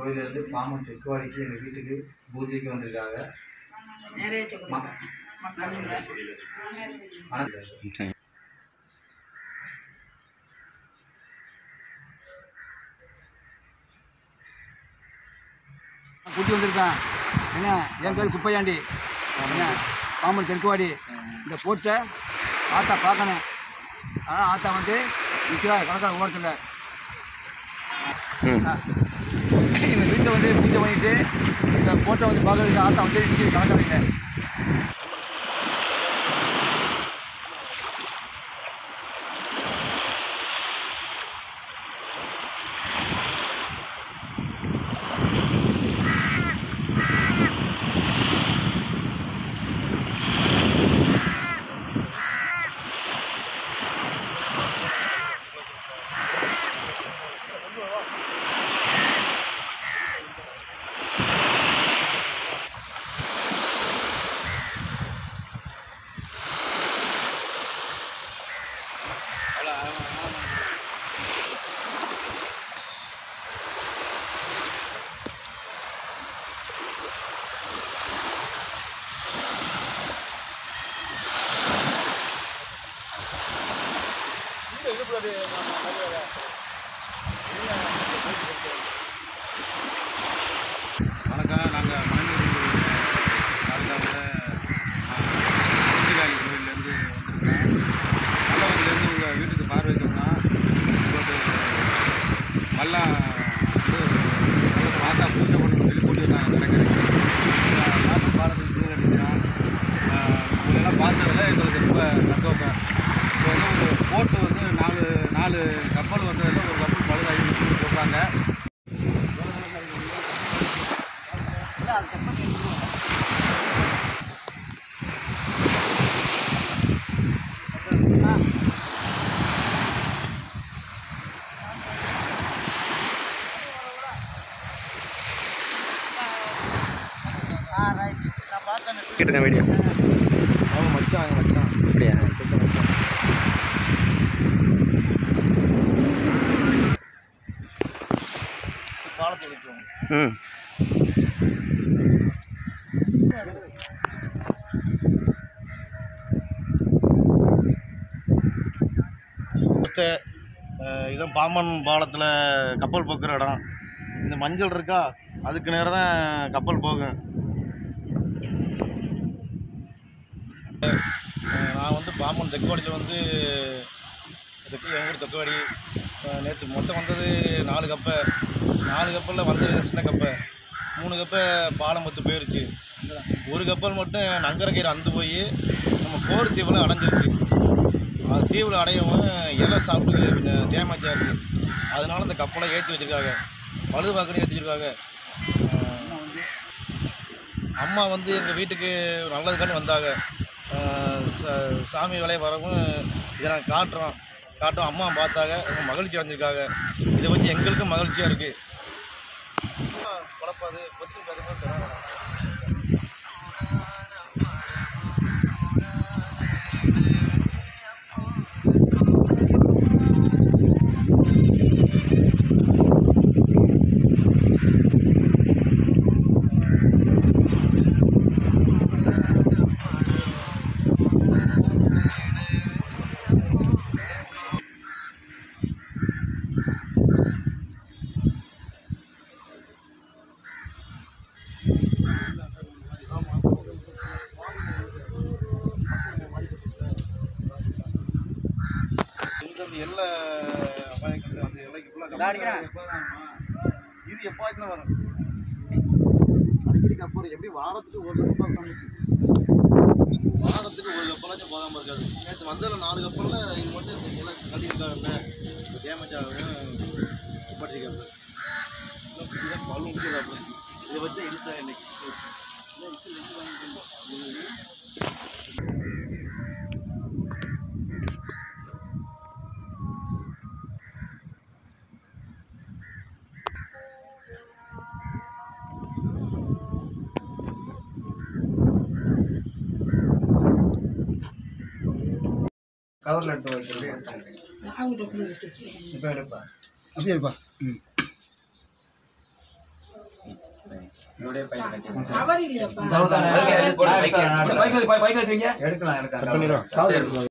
கோயிலேருந்து பாம்பன் தெக்குவாடிக்கு எங்கள் வீட்டுக்கு பூஜைக்கு வந்திருக்காங்க நிறைவேற்றி ம- மக்கள் வணக்கம். கூட்டி வந்திருக்கான் என்ன என் பேர் குப்பையாண்டி என்ன பாம்பன் தெற்குவாடி இந்த போட்டை ஆத்தா பார்க்கணும் ஆனால் ஆத்தா வந்து நிற்கிறா கணக்கான ஓரத்தில் எங்கள் வீட்டில் வந்து பூஜை பண்ணிட்டு இந்த போட்டை வந்து பார்க்கறதுக்கு ஆத்தா வந்து நிற்கிது கணக்கான வணக்கம் நாங்கள் மணலூர் தாலுகாவில் முத்துகாளி கோயிலேருந்து வந்திருக்கேன் நல்லவங்கலேருந்து உங்கள் வீட்டுக்கு பார்வைக்கு வந்தோம் உங்களுக்கு மல்லா வந்து நல்ல மாதா பூஜை பண்ணணும்னு சொல்லி கூட்டி வந்தாங்க கடற்கரைக்கு நானும் பாலத்துக்கு தூரம் அடிக்கிறோம் உங்களெல்லாம் பார்த்ததுல எங்களுக்கு ரொம்ப சந்தோஷம் இப்போ வந்து ஒரு போட்டு வந்து நாலு நாலு கப்பல் வந்ததில் ஒரு கப்பல் பழுதாகி சொல்கிறாங்க கேட்டுருக்கேன் வீடியோ அவன் மச்சான் என் மச்சான் அப்படியா ம் அடுத்த அஹ், இதான் பாம்பன் பாலத்தில் கப்பல் போக்குற இடம் இந்த மஞ்சள் இருக்கா அதுக்கு நேரம் தான் கப்பல் போகும் அஹ், நான் வந்து பாம்பன் தெக்குவாடியில் வந்து தெற்கு எங்கள் ஊர் தெக்குவாடி நேற்று மொத்தம் வந்தது நாலு கப்பை நாலு கப்பலில் வந்தது சின்ன கப்பை மூணு கப்பை பாலம் பத்து போயிருச்சு ஒரு கப்பல் மட்டும் நங்கரக்கீரை அந்து போய் நம்ம போர் தீவில் அடைஞ்சிருச்சு அது தீவில் அடையவும் இலை சாப்பிட்டு டேமேஜாக இருக்குது அதனால இந்த கப்பலை ஏற்றி வச்சுருக்காங்க பழுது பார்க்கணும் ஏற்றி வச்சுருக்காங்க அம்மா வந்து எங்கள் வீட்டுக்கு நல்லதுக்காண்டி வந்தாங்க ஆஹ் ச- சாமி வேலையை வரவும் இதை நாங்கள் காட்டுறோம் காட்டும் அம்மா பார்த்தாங்க ரொம்ப மகிழ்ச்சி அடைஞ்சிருக்காங்க இதை வச்சு எங்களுக்கும் மகிழ்ச்சியாக இருக்குது குழப்பாது பொத்துக்கு பார்க்கும்போது தராங்க இந்த அந்த எல்லை அபாயக்கு அந்த எல்லைக்கு ஃபுல்லாக இது எப்போ ஆச்சுன்னா வரும் அடிக்கடிக்கு அப்புறம் எப்படி வாரத்துக்கு ஒரு கப்பல் தான் வாரத்துக்கு ஒரு கப்பலாச்சும் போகாமல் இருக்காது நேற்று வந்ததில் நாலு கப்பலில் இது மட்டும் இந்த எல்லாம் கட்டியிருக்காங்கல்ல டேமேஜ் ஆகும் படிச்சிருக்காங்க பல்லு முடிக்கிறாப்புல இதை வச்சு இழுத்தா இன்னைக்கு கவரில் எடுத்து வைக்கிறது எடுத்தாங்க இப்போ எடுப்பா அப்படியே இருப்பா அவர் இல்லையாப்பா இந்த பைக் பைக் எடுத்துறீங்க எடுக்கலாம் எடுக்கலாம்